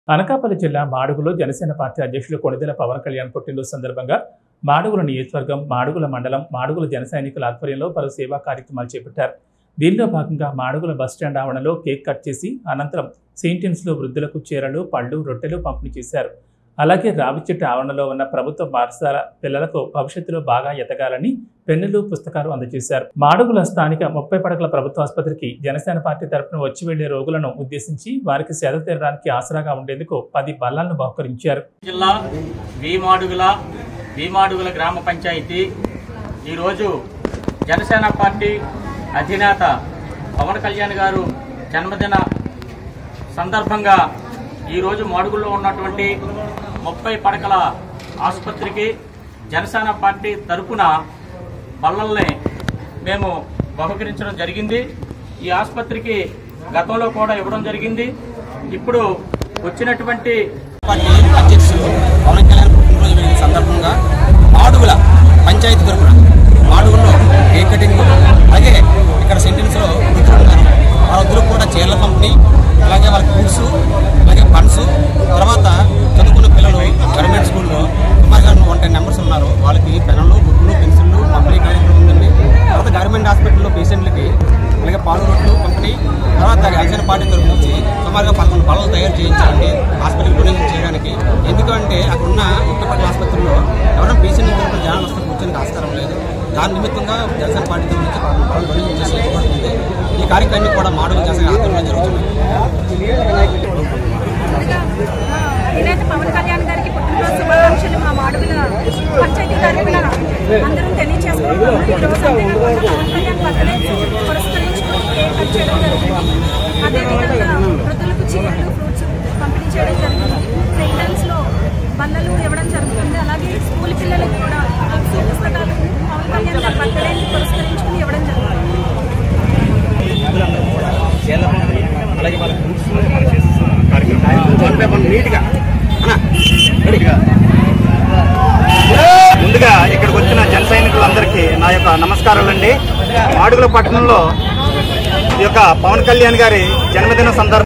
అనకాపల్లి జిల్లా మాడుగులో జనసేన పార్టీ అధ్యక్షులు కొణిదెల పవన్ కళ్యాణ్ పుట్టినరోజు సందర్భంగా మాడుగుల నియోజకవర్గం మాడుగుల మండలం మాడుగుల జన సైనికుల ఆధ్వర్యంలో పలు సేవా కార్యక్రమాలు చేపట్టారు దీనిలో భాగంగా మాడుగుల బస్టాండ్ ఆవరణలో కేక్ కట్ చేసి అనంతరం సెయింటిన్స్లో వృద్ధులకు చీరలు పళ్ళు రొట్టెలు పంపిణీ చేశారు అలాగే రావి చెట్టు ఆవరణలో ఉన్న ప్రభుత్వ పాఠశాల పిల్లలకు భవిష్యత్తులో బాగా ఎదగాలని పెన్నులు పుస్తకాలు అందజేశారు మాడుగుల స్థానిక ముప్పై పడకల ప్రభుత్వ ఆసుపత్రికి జనసేన పార్టీ తరపున వచ్చి వెళ్లే రోగులను ఉద్దేశించి వారికి సేద తీరడానికి ఆసరాగా ఉండేందుకు పది బల్లాలను బహుకరించారు జిల్లా భీమాడుగుల భీమాడుగుల గ్రామ పంచాయతీ ఈరోజు జనసేన పార్టీ అధినేత పవన్ కళ్యాణ్ గారు జన్మదిన సందర్భంగా ఈరోజు మాడుగుల్లో ఉన్నటువంటి ముప్పై పడకల ఆసుపత్రికి జనసేన పార్టీ తరపున బల్లల్ని మేము బహుకరించడం జరిగింది ఈ ఆసుపత్రికి గతంలో కూడా ఇవ్వడం జరిగింది ఇప్పుడు వచ్చినటువంటి పార్టీ అధ్యక్షులు పవన్ కళ్యాణ్ పుట్టినరోజు వేడుకల సందర్భంగా మాడుగుల పంచాయతీ తరపున మాడుగుల్లో కేక్ కటింగ్ అలాగే ఇక్కడ సెంటెన్స్ లో వృద్ధులు ఉన్నారు ఆ వృద్ధులకు కూడా చీరల పంపిణీ అలాగే వాళ్ళకి ఫ్రూట్స్ అలాగే ఫండ్స్ తర్వాత చదువుకున్న పిల్లలు గవర్నమెంట్ స్కూల్లో సుమారుగా వన్ టెన్ నెంబర్స్ ఉన్నారు వాళ్ళకి పెన్నులు బుక్లు పెన్సిళ్ళు పంపిణీ కార్యక్రమం ఉందండి తర్వాత గవర్నమెంట్ హాస్పిటల్లో పేషెంట్లకి అలాగే పాలు రొట్లు పంపిణీ తర్వాత జనసేన పార్టీ తరపు నుంచి సుమారుగా పదకొండు పళ్ళు తయారు చేయించాలండి హాస్పిటల్ డొనేషన్ చేయడానికి ఎందుకంటే అక్కడ ఉన్న ఉత్తపట్ల ఆసుపత్రిలో ఎవరైనా పేషెంట్ ఇద్దరు జనాలు వస్తే కూర్చొని ఆస్కారం లేదు దాని నిమిత్తంగా జనసేన పార్టీ తరపు నుంచి పదకొండు పళ్ళు డొనేషన్ చేసి ఇవ్వబడుతుంది ఈ కార్యక్రమాన్ని కూడా మాడల జనసేన ఆధ్వర్యంలో జరుగుతుంది అధినేత పవన్ కళ్యాణ్ గారికి పుట్టినరోజు శుభాకాంక్షలు మా మాడుగుల పంచాయతీ తరఫున అందరం తెలియజేసుకుంటున్నాము ఈ రోజు అంతేకాకుండా పవన్ కళ్యాణ్ బర్త్డే పురస్కరించుకుని కేక్ కట్ చేయడం జరిగింది అదేవిధంగా వృద్ధులకు చీరలు ఫ్రూట్స్ పంపిణీ చేయడం జరిగింది సెయింటల్స్ లో బల్లలు ఇవ్వడం జరుగుతుంది అలాగే స్కూల్ పిల్లలకు కూడా బుక్స్ పుస్తకాలు పవన్ కళ్యాణ్ గారి బర్త్డేని పురస్కరించుకుని ఇవ్వడం జరుగుతుంది అలాగే వాళ్ళ ఫ్రూట్స్ నీట్గా ముందుగా ఇక్కడికి వచ్చిన జన సైనికులందరికీ నా యొక్క నమస్కారాలండి మాడుగుల పట్టణంలో ఈ యొక్క పవన్ కళ్యాణ్ గారి జన్మదిన సందర్భంగా